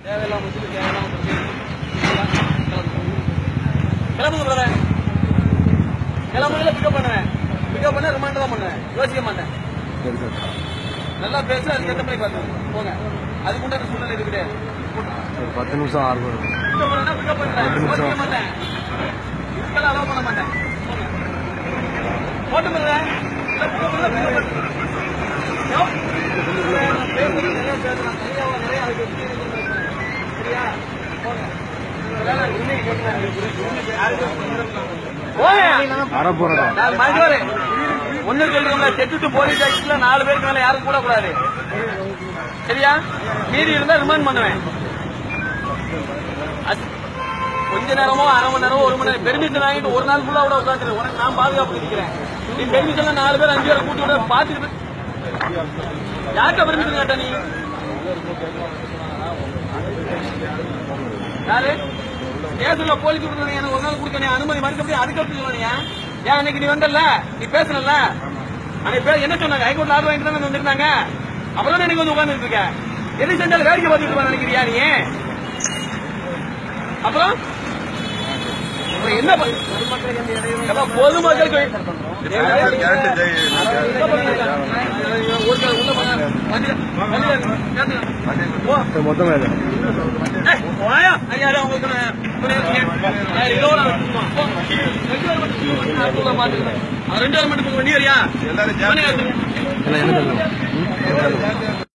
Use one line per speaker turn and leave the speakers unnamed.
தேவையில்லாம வச்சுட்டு தேவையில்லாம போட்டு. கிளம்புங்க பிரதர் கிளம்புல பிக்கப் பண்ணுவேன் பிக்கப் பண்ண ரிமாண்ட் தான் பண்ணுவேன் யோசிக்க மாட்டேன்
சரி சார்
நல்லா பேச அதுக்கு எந்த மாதிரி பார்த்து போங்க அதுக்கு உண்டான சூழ்நிலை இது கிடையாது
ஒரு பத்து நிமிஷம் ஆறு
பிக்கப் பண்ணா பிக்கப் பண்ணுறேன்
ரெண்டு நிமிஷம்.
யோசிக்க மாட்டேன் இதுக்கெல்லாம் அலோவ் பண்ண மாட்டேன் போங்க. போட்டு பிரதர்
அரை போறதா
ஒண்ணு சொல்றோம்ல செட்டுட்டு போலீஸ் ஆக்சுவலா நாலு பேருக்கு மேல யாரும் கூட கூடாது சரியா மீறி இருந்தா ரிமாண்ட் பண்ணுவேன் அது- கொஞ்ச நேரமோ அரை மணி நேரமோ ஒரு மணி நேரம் பெர்மிஷன் வாங்கிட்டு ஒரு நாள் ஃபுல்லா கூட உட்காந்துரு உனக்கு நான் பாதுகாப்பு இருக்கிறேன் நீ பெர்மிஷன்ல நாலு பேர் அஞ்சு பேரை கூட்டி விட பாத்துக்கிட்டு யாருக்கா பெர்மிஷன் கேட்ட நீ யாரு ஸ்டேஷன்ல போலீஸ் விடுறது எனக்கு ஒரு நாள் கொடுக்க அனுமதி மறுக்க முடியும் அதுக்கு எப்படி சொன்னீங்க ஏன் அன்னைக்கு நீ வந்தல நீ பேசணும்ல அன்னைக்கு பேர் என்ன சொன்னாங்க ஹைகோர்ட் ஆர்டர் வாங்கிட்டு தான் வந்திருந்தாங்க அப்புறம் தான் எனக்கு வந்து உட்கார்ந்துட்டு இருக்க எது சென்றாலும் வேடிக்கை பார்த்துட்டு இருப்பா நினைக்கிறியா நீ அப்புறம் அப்புறம் என்ன பண்ண- ஏப்பா, பொதுமக்களுக்கு ஒரு சில உள்ள போனா வண்டியில- வண்டியில ஏத்துங்க. போ.
சரி, மொத்தமே இல்லை
ஏய், போயா. ஐயா, அதான் உங்களுக்கு நான் புரிய வச்சேன். நான் இதோட விட்டுருவோம். போ. ரெண்டு பேரும் மட்டும் நான் சொல்ல மாட்டேங்கிறேன். அவன் ரெண்டு பேரும் மட்டும் வண்டி வரியா
இல்லை என்ன சொல்லுங்க